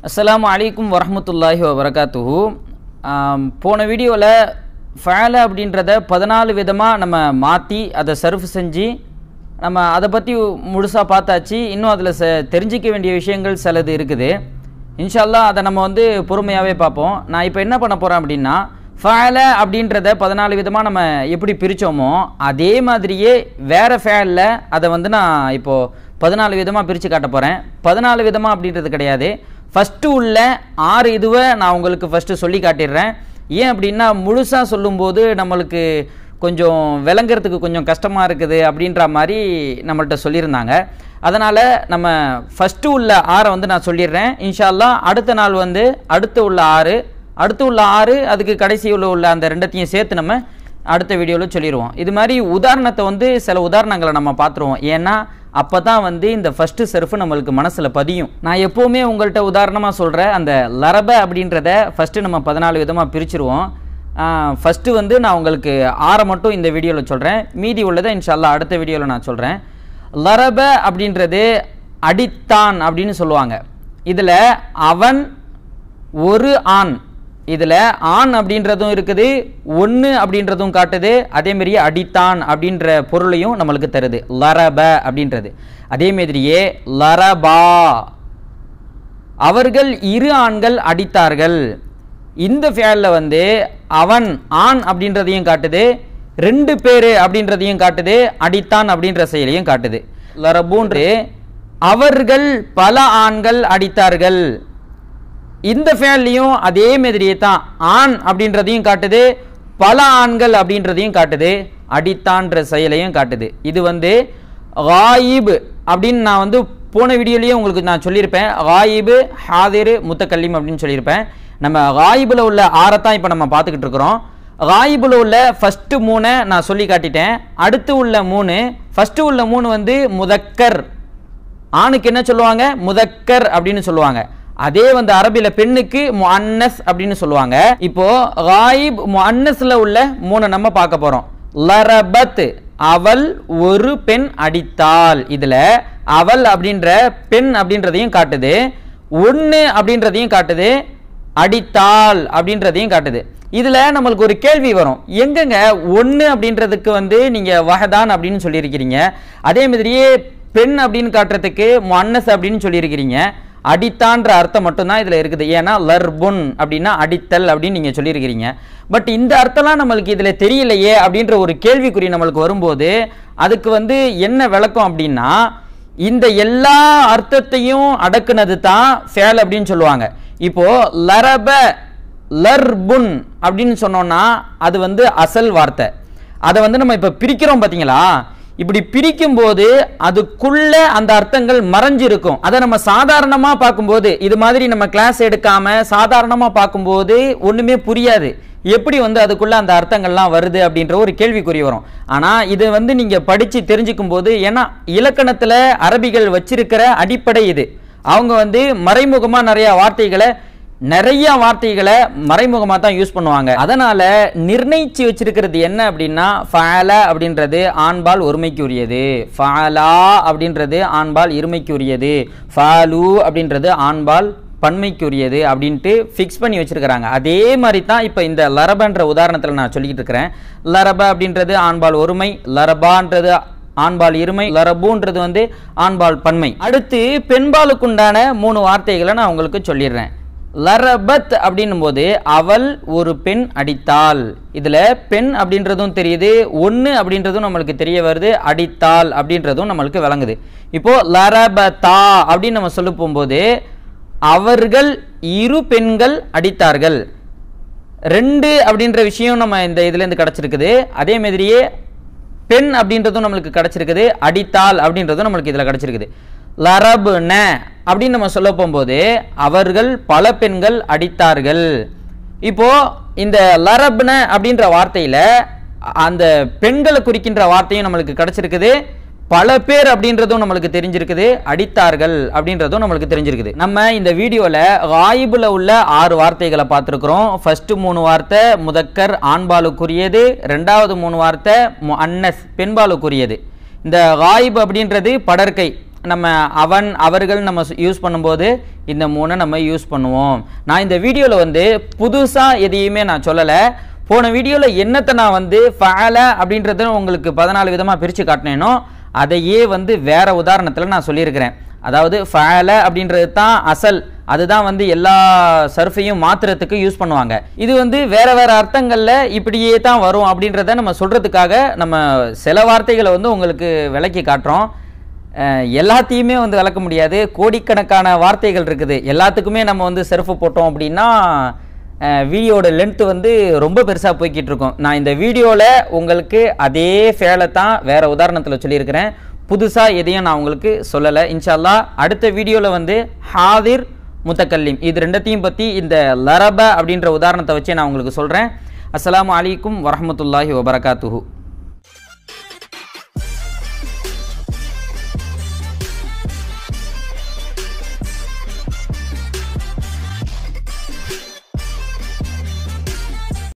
அஸ்ஸலாமு அலைக்கும் வரஹ்மத்துல்லாஹி வபரகாத்துஹு ஆம், போன வீடியோவில் ஃபேல அப்படின்றத பதினாலு விதமாக நம்ம மாற்றி அதை சர்ஃப் செஞ்சு நம்ம அதை பற்றி முழுசாக பார்த்தாச்சு இன்னும் அதில் ச தெரிஞ்சிக்க வேண்டிய விஷயங்கள் சிலது இருக்குது இன்ஷால்லா அதை நம்ம வந்து பொறுமையாகவே பார்ப்போம் நான் இப்போ என்ன பண்ண போகிறேன் அப்படின்னா ஃபேல அப்படின்றத பதினாலு விதமாக நம்ம எப்படி பிரித்தோமோ அதே மாதிரியே வேறு ஃபேலில் அதை வந்து நான் இப்போது பதினாலு விதமாக பிரித்து காட்ட போகிறேன் பதினாலு விதமாக அப்படின்றது கிடையாது ஃபஸ்ட்டு உள்ள ஆறு இதுவை நான் உங்களுக்கு ஃபஸ்ட்டு சொல்லி காட்டிடுறேன் ஏன் அப்படின்னா முழுசாக சொல்லும்போது நம்மளுக்கு கொஞ்சம் விளங்குறதுக்கு கொஞ்சம் கஷ்டமாக இருக்குது அப்படின்ற மாதிரி நம்மள்ட்ட சொல்லியிருந்தாங்க அதனால் நம்ம ஃபஸ்ட்டு உள்ள ஆறை வந்து நான் சொல்லிடுறேன் இன்ஷா அல்லாஹ் அடுத்த நாள் வந்து அடுத்து உள்ள ஆறு அடுத்து உள்ள ஆறு அதுக்கு கடைசி உள்ள உள்ள அந்த ரெண்டத்தையும் சேர்த்து நம்ம அடுத்த வீடியோவில் சொல்லிடுவோம் இது மாதிரி உதாரணத்தை வந்து சில உதாரணங்களை நம்ம பார்த்துருவோம் ஏன்னா அப்போ தான் வந்து இந்த ஃபஸ்ட்டு செருஃபு நம்மளுக்கு மனசில் பதியும் நான் எப்போவுமே உங்கள்கிட்ட உதாரணமாக சொல்கிற அந்த லரப அப்படின்றத ஃபஸ்ட்டு நம்ம பதினாலு விதமாக பிரிச்சிருவோம் ஃபஸ்ட்டு வந்து நான் உங்களுக்கு ஆறை மட்டும் இந்த வீடியோவில் சொல்கிறேன் மீதி உள்ளதை இன்ஷால்லா அடுத்த வீடியோவில் நான் சொல்கிறேன் லரப அப்படின்றது அடித்தான் அப்படின்னு சொல்லுவாங்க இதில் அவன் ஒரு ஆண் இதில் ஆண் அப்படின்றதும் இருக்குது ஒன்று அப்படின்றதும் காட்டுது அதே மாதிரியே அடித்தான் அப்படின்ற பொருளையும் நம்மளுக்கு தருது லரப அப்படின்றது அதே மாதிரியே லரபா அவர்கள் இரு ஆண்கள் அடித்தார்கள் இந்த ஃபேலில் வந்து அவன் ஆண் அப்படின்றதையும் காட்டுது ரெண்டு பேர் அப்படின்றதையும் காட்டுது அடித்தான் அப்படின்ற செயலையும் காட்டுது லரபூன்று அவர்கள் பல ஆண்கள் அடித்தார்கள் இந்த ஃபேன்லையும் அதே மாதிரியே தான் ஆண் அப்படின்றதையும் காட்டுது பல ஆண்கள் அப்படின்றதையும் காட்டுது அடித்தான்ற செயலையும் காட்டுது இது வந்து காயிப் அப்படின்னு நான் வந்து போன வீடியோலேயே உங்களுக்கு நான் சொல்லியிருப்பேன் காயிபு ஹாதிர் முத்தக்கல்லிம் அப்படின்னு சொல்லியிருப்பேன் நம்ம காயிபில் உள்ள ஆறத்தான் இப்போ நம்ம பார்த்துக்கிட்டு இருக்கிறோம் காயிபில் உள்ள ஃபஸ்ட்டு மூணை நான் சொல்லி காட்டிட்டேன் அடுத்து உள்ள மூணு ஃபஸ்ட்டு உள்ள மூணு வந்து முதக்கர் ஆணுக்கு என்ன சொல்லுவாங்க முதக்கர் அப்படின்னு சொல்லுவாங்க அதே வந்து அரபில பெண்ணுக்கு முஅன்னஸ் அப்படின்னு சொல்லுவாங்க இப்போ காயிப் முஅன்னஸ்ல உள்ள மூணு நம்ம பார்க்க போறோம் லரபத் அவள் ஒரு பெண் அடித்தாள் இதுல அவள் அப்படின்ற பெண் அப்படின்றதையும் காட்டுது ஒன்று அப்படின்றதையும் காட்டுது அடித்தாள் அப்படின்றதையும் காட்டுது இதுல நம்மளுக்கு ஒரு கேள்வி வரும் எங்கங்க ஒன்று அப்படின்றதுக்கு வந்து நீங்க வஹதான் அப்படின்னு சொல்லியிருக்கிறீங்க அதே மாதிரியே பெண் அப்படின்னு காட்டுறதுக்கு மன்னஸ் அப்படின்னு சொல்லியிருக்கிறீங்க அடித்தான்ற அர்த்தம் மட்டும்தான் இதில் இருக்குது ஏன்னா லர்புன் அப்படின்னா அடித்தல் அப்படின்னு நீங்கள் சொல்லியிருக்கிறீங்க பட் இந்த அர்த்தம்லாம் நம்மளுக்கு இதில் தெரியலையே அப்படின்ற ஒரு கேள்விக்குறி நம்மளுக்கு வரும்போது அதுக்கு வந்து என்ன விளக்கம் அப்படின்னா இந்த எல்லா அர்த்தத்தையும் அடக்குனது தான் ஃபேல் அப்படின்னு சொல்லுவாங்க இப்போ லரப லர்புன் அப்படின்னு சொன்னோம்னா அது வந்து அசல் வார்த்தை அதை வந்து நம்ம இப்போ பிரிக்கிறோம் பார்த்தீங்களா இப்படி பிரிக்கும் போது அதுக்குள்ள அந்த அர்த்தங்கள் மறைஞ்சு இருக்கும் அதை நம்ம சாதாரணமா பார்க்கும்போது இது மாதிரி நம்ம கிளாஸ் எடுக்காம சாதாரணமா பார்க்கும்போது ஒண்ணுமே புரியாது எப்படி வந்து அதுக்குள்ள அந்த அர்த்தங்கள்லாம் வருது அப்படின்ற ஒரு கேள்விக்குறி வரும் ஆனா இது வந்து நீங்க படிச்சு தெரிஞ்சுக்கும் போது ஏன்னா இலக்கணத்துல அரபிகள் வச்சிருக்கிற அடிப்படை இது அவங்க வந்து மறைமுகமா நிறைய வார்த்தைகளை நிறைய வார்த்தைகளை மறைமுகமாக தான் யூஸ் பண்ணுவாங்க அதனால நிர்ணயிச்சு வச்சிருக்கிறது என்ன அப்படின்னா ஃபேல அப்படின்றது ஆண்பால் ஒருமைக்குரியது ஃபாலா அப்படின்றது ஆண்பால் இருமைக்குரியது ஃபாலு அப்படின்றது ஆண்பால் பன்மைக்குரியது அப்படின்ட்டு ஃபிக்ஸ் பண்ணி வச்சிருக்கிறாங்க அதே மாதிரி தான் இப்போ இந்த லரபன்ற உதாரணத்தில் நான் சொல்லிக்கிட்டு இருக்கிறேன் லரப அப்படின்றது ஆண்பால் ஒருமை லரபான்றது ஆண்பால் இருமை லரபுன்றது வந்து ஆண்பால் பன்மை அடுத்து பெண்பாலுக்குண்டான மூணு வார்த்தைகளை நான் உங்களுக்கு சொல்லிடுறேன் லரபத் அப்படின்னும் போது அவள் ஒரு பெண் அடித்தாள் இதுல பெண் அப்படின்றதும் தெரியுது ஒன்று அப்படின்றதும் நம்மளுக்கு தெரிய வருது அடித்தாள் அப்படின்றதும் நம்மளுக்கு விளங்குது இப்போ லரபதா அப்படின்னு நம்ம சொல்ல போகும்போது அவர்கள் இரு பெண்கள் அடித்தார்கள் ரெண்டு அப்படின்ற விஷயம் நம்ம இந்த இதுலேருந்து கிடச்சிருக்குது அதே மாதிரியே பெண் அப்படின்றதும் நம்மளுக்கு கிடச்சிருக்குது அடித்தாள் அப்படின்றதும் நம்மளுக்கு இதில் கிடச்சிருக்குது லரபு ந அப்படின்னு நம்ம சொல்ல போகும்போது அவர்கள் பல பெண்கள் அடித்தார்கள் இப்போ இந்த லரப்ன அப்படின்ற வார்த்தையில அந்த பெண்களை குறிக்கின்ற வார்த்தையும் நம்மளுக்கு கிடைச்சிருக்குது பல பேர் அப்படின்றதும் நம்மளுக்கு தெரிஞ்சிருக்குது அடித்தார்கள் அப்படின்றதும் நம்மளுக்கு தெரிஞ்சிருக்குது நம்ம இந்த வீடியோவில் காயிபுல உள்ள ஆறு வார்த்தைகளை பார்த்துருக்குறோம் ஃபர்ஸ்ட் மூணு வார்த்தை முதக்கர் ஆண்பாலுக்குரியது ரெண்டாவது மூணு வார்த்தை அன்னஸ் பெண்பாலுக்குரியது இந்த காயிப் அப்படின்றது படற்கை நம்ம அவன் அவர்கள் நம்ம யூஸ் பண்ணும்போது இந்த மூணை நம்ம யூஸ் பண்ணுவோம் நான் இந்த வீடியோவில் வந்து புதுசாக எதையுமே நான் சொல்லலை போன வீடியோவில் என்னத்தை நான் வந்து ஃபஅல அப்படின்றத உங்களுக்கு பதினாலு விதமாக பிரித்து காட்டினேனோ அதையே வந்து வேற உதாரணத்தில் நான் சொல்லியிருக்கிறேன் அதாவது ஃபஅல அப்படின்றது தான் அசல் அதுதான் வந்து எல்லா சர்ஃபையும் மாத்துறதுக்கு யூஸ் பண்ணுவாங்க இது வந்து வேற வேற அர்த்தங்களில் இப்படியே தான் வரும் அப்படின்றத நம்ம சொல்றதுக்காக நம்ம சில வார்த்தைகளை வந்து உங்களுக்கு விளக்கி காட்டுறோம் அஹ் எல்லாத்தையுமே வந்து விளக்க முடியாது கோடிக்கணக்கான வார்த்தைகள் இருக்குது எல்லாத்துக்குமே நம்ம வந்து செருப்பு போட்டோம் அப்படின்னா வீடியோட லென்த் வந்து ரொம்ப பெருசாக போய்கிட்டு இருக்கும் நான் இந்த வீடியோவில் உங்களுக்கு அதே ஃபேலை தான் வேற உதாரணத்தில் சொல்லியிருக்கிறேன் புதுசாக எதையும் நான் உங்களுக்கு சொல்லலை இன்ஷால்லா அடுத்த வீடியோவில் வந்து ஹாதிர் முத்தக்கல்லிம் இது ரெண்டத்தையும் பற்றி இந்த லரப அப்படின்ற உதாரணத்தை வச்சு நான் உங்களுக்கு சொல்கிறேன் அஸ்ஸலாமு அலைக்கும் வரஹ்மத்துல்லாஹி வபரகாத்துஹு